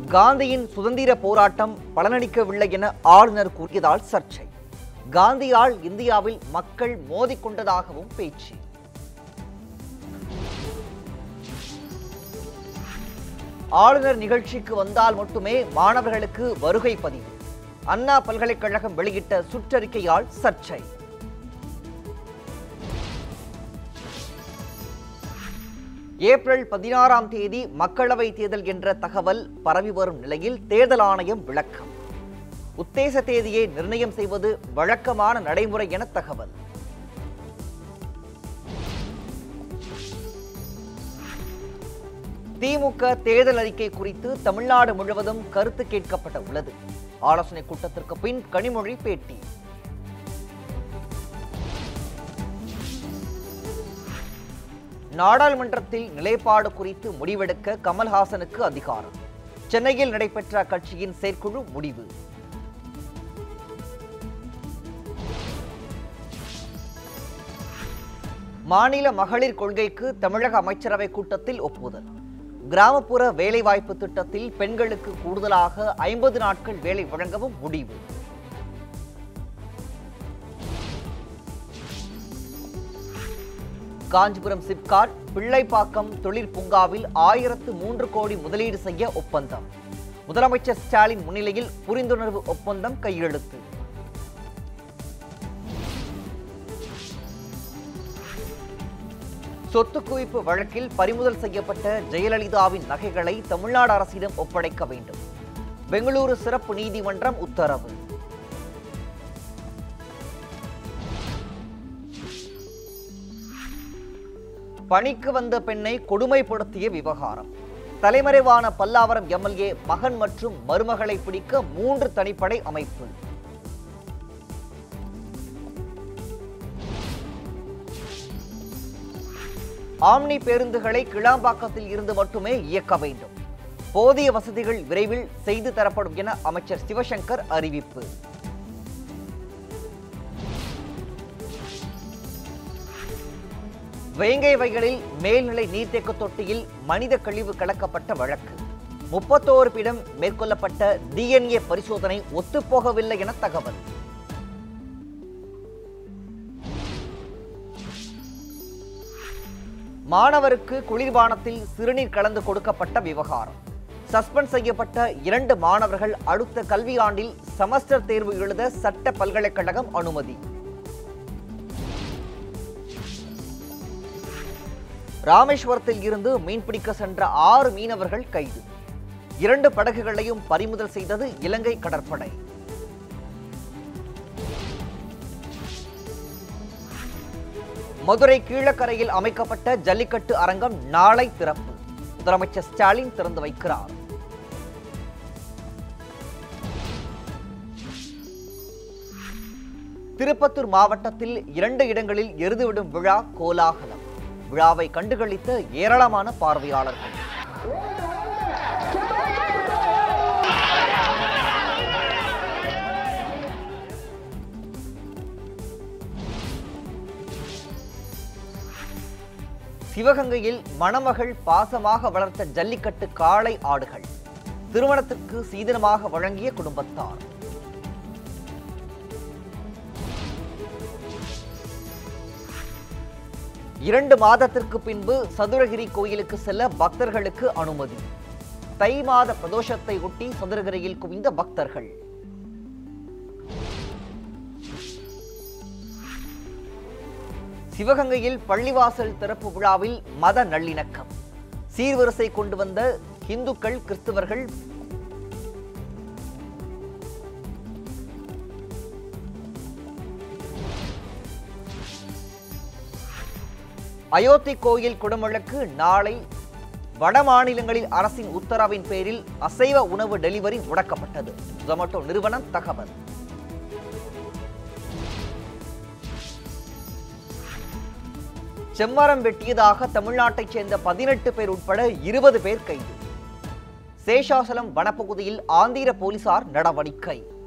காந்தியின் சுதந்திர போராட்டம் பலனளிக்கவில்லை என ஆளுநர் கூறியதால் சர்ச்சை காந்தியால் இந்தியாவில் மக்கள் மோதிக்கொண்டதாகவும் பேச்சு ஆளுநர் நிகழ்ச்சிக்கு வந்தால் மட்டுமே மாணவர்களுக்கு வருகை பதிவு அண்ணா பல்கலைக்கழகம் வெளியிட்ட சுற்றறிக்கையால் சர்ச்சை ஏப்ரல் பதினாறாம் தேதி மக்களவை தேர்தல் என்ற தகவல் பரவி வரும் நிலையில் தேர்தல் ஆணையம் விளக்கம் உத்தேச தேதியை நிர்ணயம் செய்வது வழக்கமான நடைமுறை என தகவல் திமுக தேர்தல் அறிக்கை குறித்து தமிழ்நாடு முழுவதும் கருத்து கேட்கப்பட உள்ளது ஆலோசனை கூட்டத்திற்கு பின் கனிமொழி பேட்டி நாடாளுமன்றத்தில் நிலைப்பாடு குறித்து முடிவெடுக்க கமல்ஹாசனுக்கு அதிகாரம் சென்னையில் நடைபெற்ற அக்கட்சியின் செயற்குழு முடிவு மாநில மகளிர் கொள்கைக்கு தமிழக அமைச்சரவை கூட்டத்தில் ஒப்புதல் கிராமப்புற வேலைவாய்ப்பு திட்டத்தில் பெண்களுக்கு கூடுதலாக ஐம்பது நாட்கள் வேலை வழங்கவும் முடிவு காஞ்சிபுரம் சிப்காட் பிள்ளைப்பாக்கம் தொழில் பூங்காவில் ஆயிரத்து மூன்று கோடி முதலீடு செய்ய ஒப்பந்தம் முதலமைச்சர் ஸ்டாலின் முன்னிலையில் புரிந்துணர்வு ஒப்பந்தம் கையெழுத்து சொத்து குவிப்பு வழக்கில் பறிமுதல் செய்யப்பட்ட ஜெயலலிதாவின் நகைகளை தமிழ்நாடு அரசிடம் ஒப்படைக்க வேண்டும் பெங்களூரு சிறப்பு நீதிமன்றம் உத்தரவு பணிக்கு வந்த பெண்ணை கொடுமைப்படுத்திய விவகாரம் தலைமறைவான பல்லாவரம் எம்எல்ஏ மகன் மற்றும் மருமகளை பிடிக்க மூன்று தனிப்படை அமைப்பு ஆம்னி பேருந்துகளை கிளாம்பாக்கத்தில் இருந்து மட்டுமே இயக்க வேண்டும் போதிய வசதிகள் விரைவில் செய்து தரப்படும் என அமைச்சர் சிவசங்கர் அறிவிப்பு வேங்கை வயலில் மேல்நிலை நீர்த்தேக்க தொட்டியில் மனித கழிவு கலக்கப்பட்ட வழக்கு முப்பத்தோரு பிடம் மேற்கொள்ளப்பட்ட டிஎன்ஏ பரிசோதனை ஒத்துப்போகவில்லை என தகவல் மாணவருக்கு குளிர்பானத்தில் சிறுநீர் கலந்து கொடுக்கப்பட்ட விவகாரம் சஸ்பெண்ட் செய்யப்பட்ட இரண்டு மாணவர்கள் அடுத்த கல்வியாண்டில் செமஸ்டர் தேர்வு எழுத சட்ட பல்கலைக்கழகம் அனுமதி ராமேஸ்வரத்தில் இருந்து மீன்பிடிக்க சென்ற ஆறு மீனவர்கள் கைது இரண்டு படகுகளையும் பறிமுதல் செய்தது இலங்கை கடற்படை மதுரை கீழக்கரையில் அமைக்கப்பட்ட ஜல்லிக்கட்டு அரங்கம் நாளை திறப்பு முதலமைச்சர் ஸ்டாலின் திறந்து வைக்கிறார் திருப்பத்தூர் மாவட்டத்தில் இரண்டு இடங்களில் எருதுவிடும் விழா கோலாகலம் விழாவை கண்டுகளித்த ஏராளமான பார்வையாளர்கள் சிவகங்கையில் மணமகள் பாசமாக வளர்த்த ஜல்லிக்கட்டு காளை ஆடுகள் திருமணத்துக்கு சீதனமாக வழங்கிய குடும்பத்தார் இரண்டு மாதத்திற்கு பின்பு சதுரகிரி கோயிலுக்கு செல்ல பக்தர்களுக்கு அனுமதி தை மாத பிரதோஷத்தை ஒட்டி சதுரகிரியில் குவிந்த பக்தர்கள் சிவகங்கையில் பள்ளிவாசல் திறப்பு விழாவில் மத நல்லிணக்கம் சீர்வரிசை கொண்டு வந்த இந்துக்கள் கிறிஸ்தவர்கள் அயோத்தி கோயில் குடமுழக்கு நாளை வட மாநிலங்களில் அரசின் உத்தரவின் பேரில் அசைவ உணவு டெலிவரி முடக்கப்பட்டது ஜொமேட்டோ நிறுவனம் தகவல் செம்மரம் வெட்டியதாக தமிழ்நாட்டைச் சேர்ந்த பதினெட்டு பேர் உட்பட இருபது பேர் கைது சேஷாசலம் வனப்பகுதியில் ஆந்திர போலீசார் நடவடிக்கை